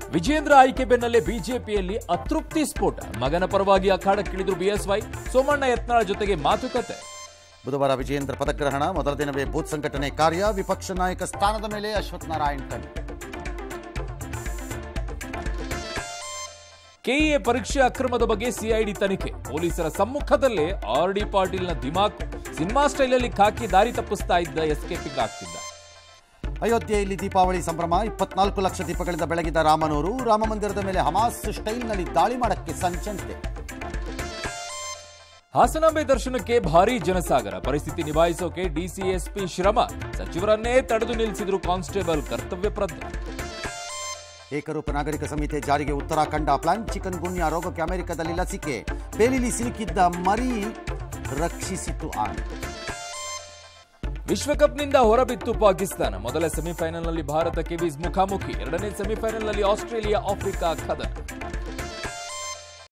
ವಿಜೇಂದ್ರ ಆಯ್ಕೆ ಬೆನ್ನಲ್ಲೇ ಬಿಜೆಪಿಯಲ್ಲಿ ಅತೃಪ್ತಿ ಸ್ಫೋಟ ಮಗನ ಪರವಾಗಿ ಅಖಾಡಕ್ಕಿಳಿದ್ರು ಬಿಎಸ್ವೈ ಸೋಮಣ್ಣ ಯತ್ನಾಳ್ ಜೊತೆಗೆ ಮಾತುಕತೆ ಬುಧವಾರ ವಿಜಯೇಂದ್ರ ಪದಗ್ರಹಣ ಮೊದಲ ದಿನವೇ ಬೂತ್ ಸಂಘಟನೆ ಕಾರ್ಯ ವಿಪಕ್ಷ ನಾಯಕ ಸ್ಥಾನದ ಮೇಲೆ ಅಶ್ವಥ್ ನಾರಾಯಣ್ ಕಣ್ಣು ಕೆಇಎ ಪರೀಕ್ಷೆ ಅಕ್ರಮದ ಬಗ್ಗೆ ಸಿಐಡಿ ತನಿಖೆ ಪೊಲೀಸರ ಸಮ್ಮುಖದಲ್ಲೇ ಆರ್ ಡಿ ಪಾಟೀಲ್ನ ದಿಮಾಕ್ ಸಿನಿಮಾ ಸ್ಟೈಲಲ್ಲಿ ಖಾಕಿ ದಾರಿ ತಪ್ಪಿಸ್ತಾ ಇದ್ದ ಎಸ್ಕೇಪಿಂಗ್ ಆಗ್ತಿದ್ದ ಅಯೋಧ್ಯೆಯಲ್ಲಿ ದೀಪಾವಳಿ ಸಂಭ್ರಮ ಇಪ್ಪತ್ನಾಲ್ಕು ಲಕ್ಷ ದೀಪಗಳಿಂದ ಬೆಳಗಿದ ರಾಮನೂರು ರಾಮ ಮಂದಿರದ ಮೇಲೆ ಹಮಾಸ್ ಸ್ಟೈಲ್ನಲ್ಲಿ ದಾಳಿ ಮಾಡಕ್ಕೆ ಸಂಚಂತೆ ಹಾಸನಾಂಬೆ ದರ್ಶನಕ್ಕೆ ಭಾರೀ ಜನಸಾಗರ ಪರಿಸ್ಥಿತಿ ನಿಭಾಯಿಸೋಕೆ ಡಿಸಿಎಸ್ಪಿ ಶ್ರಮ ಸಚಿವರನ್ನೇ ತಡೆದು ನಿಲ್ಲಿಸಿದ್ರು ಕಾನ್ಸ್ಟೇಬಲ್ ಕರ್ತವ್ಯ ಪ್ರಜ್ಞೆ ಏಕರೂಪ ನಾಗರಿಕ ಸಂಹಿತೆ ಜಾರಿಗೆ ಉತ್ತರಾಖಂಡ ಪ್ಲಾನ್ ಚಿಕನ್ ಗುನ್ಯಾ ರೋಗಕ್ಕೆ ಅಮೆರಿಕದಲ್ಲಿ ಲಸಿಕೆ ಬೇಲಿಲಿ ಸಿಲುಕಿದ್ದ ಮರಿ ರಕ್ಷಿಸಿತು ಆನೆ ವಿಶ್ವಕಪ್ನಿಂದ ಹೊರಬಿತ್ತು ಪಾಕಿಸ್ತಾನ ಮೊದಲ ಸೆಮಿಫೈನಲ್ನಲ್ಲಿ ಭಾರತ ಕಿವೀಸ್ ಮುಖಾಮುಖಿ ಎರಡನೇ ಸೆಮಿಫೈನಲ್ನಲ್ಲಿ ಆಸ್ಟ್ರೇಲಿಯಾ ಆಫ್ರಿಕಾ ಕದನ